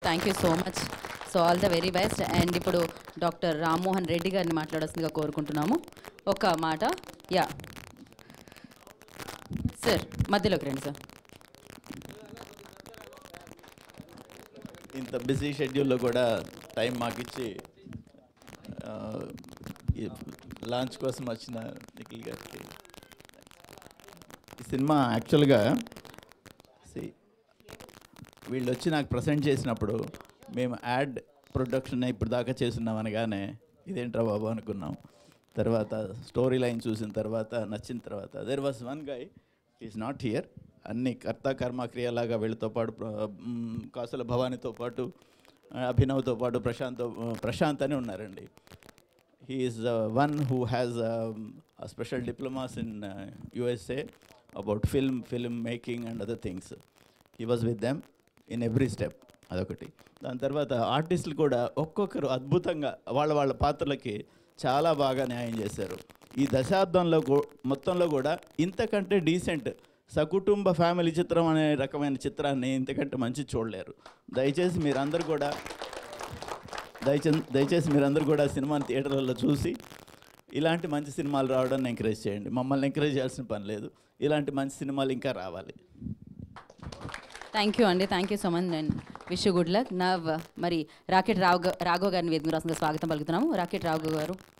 Thank you so much so all the very best and ఇప్పుడు doctor Rammohan Reddy గారిని మాట్లాడాల్సిందిగా కోరుకుంటున్నాము ఒక మాట యా సార్ మధ్యలోకి రండి సార్ ఇంత బిజీ షెడ్యూల్లో కూడా టైం మాకిచ్చి ఆ, ఈ లాంచ్ కోసం వచ్చిన నిఖిల్ గారికి ఈ సినిమా యాక్చువల్గా see, వీళ్ళు వచ్చి నాకు ప్రజెంట్ చేసినప్పుడు మేము యాడ్ ప్రొడక్షన్ ఇప్పుడు దాకా చేస్తున్నాం అనగానే ఇదేంట్రా బాబు అనుకున్నాం తర్వాత స్టోరీ లైన్ చూసిన తర్వాత నచ్చిన తర్వాత there was one guy is not here అన్ని కర్త కర్మ క్రియలాగా వీళ్ళతో పాటు ప్ర- మ్, కాసుల భవానీతో పాటు ఆ, అభినవ్తో పాటు ప్రశాంత్ ప్రశాంత్ అని ఉన్నారండి he is the one who has um, a special diplomas in uh, USA about film, film making and other things. He was with them in every step. అదొకటి దాని తర్వాత ఆర్టిస్టులు కూడా ఒక్కొక్కరు అద్భుతంగా వాళ్ళ వాళ్ళ పాత్రలకి చాలా బాగా న్యాయం చేశారు ఈ దశాబ్దంలో కూ- మొత్తంలో కూడా ఇంతకంటే డీసెంట్ సకుటుంబ ఫ్యామిలీ చిత్రం అనే రకమైన చిత్రాన్ని ఇంతకంటే మంచి చూడలేరు దయచేసి మీరందరూ కూడా దయచేసి దయచేసి మీరందరూ కూడా సినిమాని థియేటర్లలో చూసి ఇలాంటి మంచి సినిమాలు రావడాన్ని ఎంకరేజ్ చేయండి మమ్మల్ని ఎంకరేజ్ చేయాల్సిన పని లేదు ఇలాంటి మంచి సినిమాలు ఇంకా రావాలి థ్యాంక్ యూ అండి thank you so much and wish good luck now మరి రాకెట్ రావు గా- రాఘవ్ గారిని వేదిక రాసిన స్వాగతం పలుకుతున్నాము రాకెట్ రాఘవ్ గారు